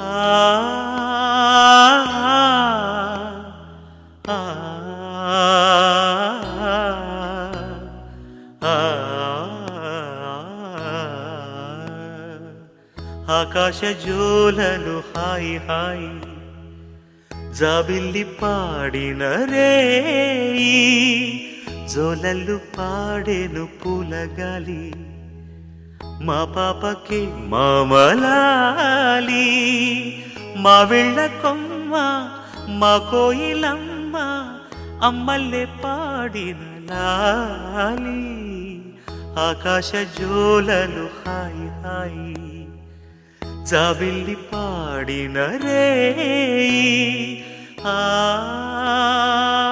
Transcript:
ఆ ఆ ఆ ఆకాశ జోలలు హాయి హాయి జాబిల్లి పాడిన రే జోలలు పాడేను పూలగాలి మా పాపకి మామలాలి మా వెళ్ళ కొమ్మ మా కోయిలమ్మ అమ్మల్లే పాడిన లాలి ఆకాశ జోలలు హాయి హాయి జాబిల్లి పాడిన రే ఆ